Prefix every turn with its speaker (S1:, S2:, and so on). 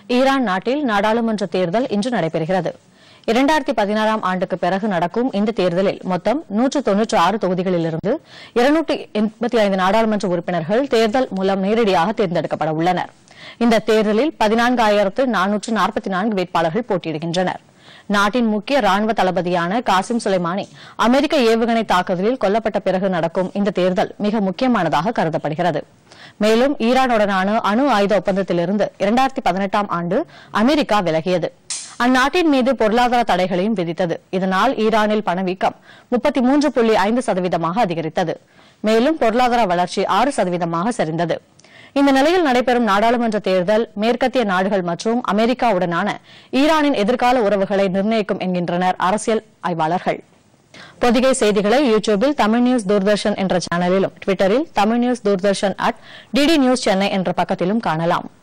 S1: Iran நாட்டில் நாடாளுமன்ற தேர்தல் இன்று நடைபெறுகிறது இரண்டாயிரத்தி பதினாறாம் ஆண்டுக்கு பிறகு நடக்கும் இந்த தேர்தலில் மொத்தம் நூற்று தொன்னூற்று ஆறு தொகுதிகளிலிருந்து இருநூற்று எண்பத்தி ஐந்து நாடாளுமன்ற உறுப்பினர்கள் தேர்தல் மூலம் நேரடியாக தேர்ந்தெடுக்கப்பட உள்ளனர் இந்த தேர்தலில் பதினான்காயிரத்து நானூற்று நாற்பத்தி நான்கு வேட்பாளர்கள் போட்டியிடுகின்றனர் நாட்டின் முக்கிய ராணுவ தளபதியான காசிம் சுலைமானி அமெரிக்க ஏவுகணை தாக்குதலில் கொல்லப்பட்ட பிறகு நடக்கும் இந்த தேர்தல் மிக முக்கியமானதாக கருதப்படுகிறது மேலும் ஈரானுடனான அணு ஆயுத ஒப்பந்தத்திலிருந்து இரண்டாயிரத்தி பதினெட்டாம் ஆண்டு அமெரிக்கா விலகியது அந்நாட்டின் மீது பொருளாதார தடைகளையும் விதித்தது இதனால் ஈரானில் பணவீக்கம் முப்பத்தி மூன்று புள்ளி ஐந்து சதவீதமாக அதிகரித்தது மேலும் பொருளாதார வளர்ச்சி ஆறு சதவீதமாக சரிந்தது இந்த நிலையில் நடைபெறும் நாடாளுமன்ற தேர்தல் மேற்கத்திய நாடுகள் மற்றும் அமெரிக்காவுடனான ஈரானின் எதிர்கால உறவுகளை நிர்ணயிக்கும் என்கின்றனர் அரசியல் ஆய்வாளர்கள் பொதிகை செய்திகளை யூடியூபில் தமிழ் நியூஸ் தூர்தர்ஷன் என்ற சேனலிலும் ட்விட்டரில் Tamil news Doordarshan at DD news Chennai என்ற பக்கத்திலும் காணலாம்